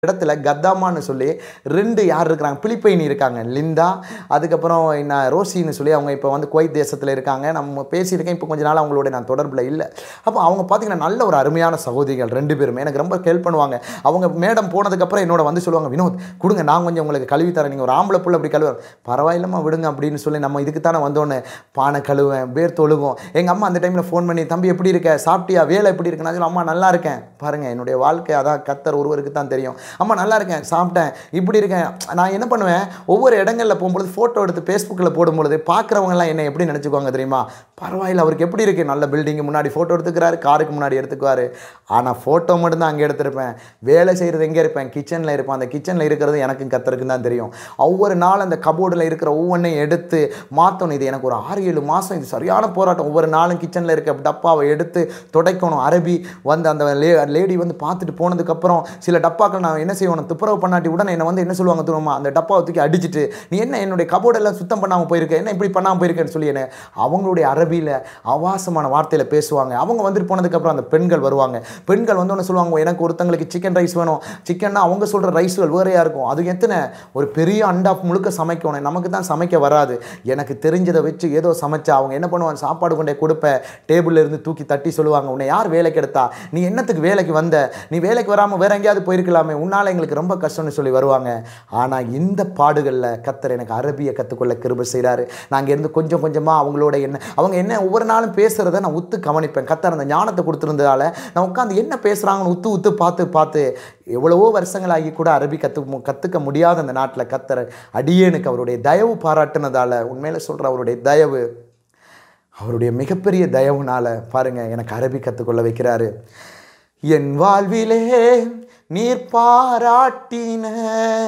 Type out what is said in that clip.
இடத்துல கத்தாமான்னு சொல்லி ரெண்டு யார் இருக்கிறாங்க பிலிப்பைனி இருக்காங்க லிந்தா அதுக்கப்புறம் என்ன ரோசின்னு சொல்லி அவங்க இப்போ வந்து குவைத் தேசத்தில் இருக்காங்க நம்ம பேசியிருக்கேன் இப்போ கொஞ்ச நாள் அவங்களோட நான் தொடர்பில் இல்லை அப்போ அவங்க பார்த்தீங்கன்னா நல்ல ஒரு அருமையான சகோதரிகள் ரெண்டு பேருமே எனக்கு ரொம்ப ஹெல்ப் பண்ணுவாங்க அவங்க மேடம் போனதுக்கப்புறம் என்னோட வந்து சொல்லுவாங்க வினோத் கொடுங்க நான் கொஞ்சம் உங்களுக்கு கழுவி தரேன் நீங்கள் ஒரு ஆம்பளை புள்ள அப்படி கழுவ பரவாயில்லம்மா விடுங்க அப்படின்னு சொல்லி நம்ம இதுக்கு தானே வந்தோன்னு பானை கழுவேன் பேர் தொழுகும் எங்கள் அம்மா அந்த டைமில் ஃபோன் பண்ணி தம்பி எப்படி இருக்க சாப்பிட்டியா வேலை எப்படி இருக்கு நான் சொல்லுவேன், அம்மா நல்லா இருக்கேன் பாருங்கள் என்னுடைய வாழ்க்கை அதான் கத்தர் ஒருவருக்கு தான் தெரியும் அம்மா நல்லா இருக்கேன் சாப்பிட்டேன் இப்படி இருக்கேன் நான் என்ன பண்ணுவேன் ஒவ்வொரு இடங்களில் போகும்பொழுது ஃபோட்டோ எடுத்து ஃபேஸ்புக்கில் போடும்பொழுது பார்க்குறவங்கலாம் என்ன எப்படி நினச்சிக்குவாங்க தெரியுமா பரவாயில்ல அவருக்கு எப்படி இருக்குது நல்ல பில்டிங்கு முன்னாடி ஃபோட்டோ எடுத்துக்கிறாரு காருக்கு முன்னாடி எடுத்துக்குவார் ஆனால் ஃபோட்டோ மட்டும்தான் அங்கே எடுத்திருப்பேன் வேலை செய்கிறது எங்கே இருப்பேன் கிச்சனில் இருப்பேன் அந்த கிச்சனில் இருக்கிறது எனக்கும் கத்தருக்கும் தான் தெரியும் ஒவ்வொரு நாள் அந்த கபோர்டில் இருக்கிற ஒவ்வொன்றையும் எடுத்து மாற்றணும் இது எனக்கு ஒரு ஆறு ஏழு மாதம் இது சரியான போராட்டம் ஒவ்வொரு நாளும் கிச்சனில் இருக்க டப்பாவை எடுத்து துடைக்கணும் அரபி வந்து அந்த லே லேடி வந்து பார்த்துட்டு போனதுக்கப்புறம் சில டப்பாக்கள் நான் என்ன செய்யணும் துப்புரவு பண்ணாட்டி உடனே என்னை வந்து என்ன சொல்லுவாங்க தூரமா அந்த டப்பாவை தூக்கி அடிச்சிட்டு நீ என்ன என்னுடைய கபோர்டெல்லாம் சுத்தம் பண்ணாமல் போயிருக்க என்ன இப்படி பண்ணாமல் போயிருக்கேன்னு சொல்லி என்ன அவங்களுடைய அரபியில் அவாசமான வார்த்தையில் பேசுவாங்க அவங்க வந்துட்டு போனதுக்கப்புறம் அந்த பெண்கள் வருவாங்க பெண்கள் வந்தோடனே சொல்லுவாங்க எனக்கு ஒருத்தங்களுக்கு சிக்கன் ரைஸ் வேணும் சிக்கன்னா அவங்க சொல்கிற ரைஸ்கள் வேறையாக இருக்கும் அது எத்தனை ஒரு பெரிய அண்டா முழுக்க சமைக்கணும் நமக்கு தான் சமைக்க வராது எனக்கு தெரிஞ்சதை வச்சு ஏதோ சமைச்சா அவங்க என்ன பண்ணுவாங்க சாப்பாடு கொண்டே கொடுப்பேன் டேபிளில் இருந்து தூக்கி தட்டி சொல்லுவாங்க உன்னை யார் வேலைக்கு எடுத்தா நீ என்னத்துக்கு வேலைக்கு வந்த நீ வேலைக்கு வராமல் வேற எங்கேயாவது போயிருக்கலாமே உன்னால் எங்களுக்கு ரொம்ப கஷ்டம்னு சொல்லி வருவாங்க ஆனால் இந்த பாடுகளில் கத்தர் எனக்கு அரபியை கற்றுக்கொள்ள கிருபை செய்கிறாரு நாங்கள் இருந்து கொஞ்சம் கொஞ்சமாக அவங்களோட என்ன அவங்க என்ன ஒவ்வொரு நாளும் பேசுகிறத நான் உத்து கவனிப்பேன் கத்தர் அந்த ஞானத்தை கொடுத்துருந்ததால நான் உட்காந்து என்ன பேசுகிறாங்கன்னு உத்து உத்து பார்த்து பார்த்து எவ்வளவோ வருஷங்களாகி கூட அரபி கற்று கற்றுக்க முடியாத அந்த நாட்டில் கத்தர் அடியேனுக்கு அவருடைய தயவு பாராட்டுனதால உண்மையில சொல்கிற அவருடைய தயவு அவருடைய மிகப்பெரிய தயவுனால பாருங்க எனக்கு அரபி கற்றுக்கொள்ள வைக்கிறாரு என் வாழ்விலே நீர் பாராட்டின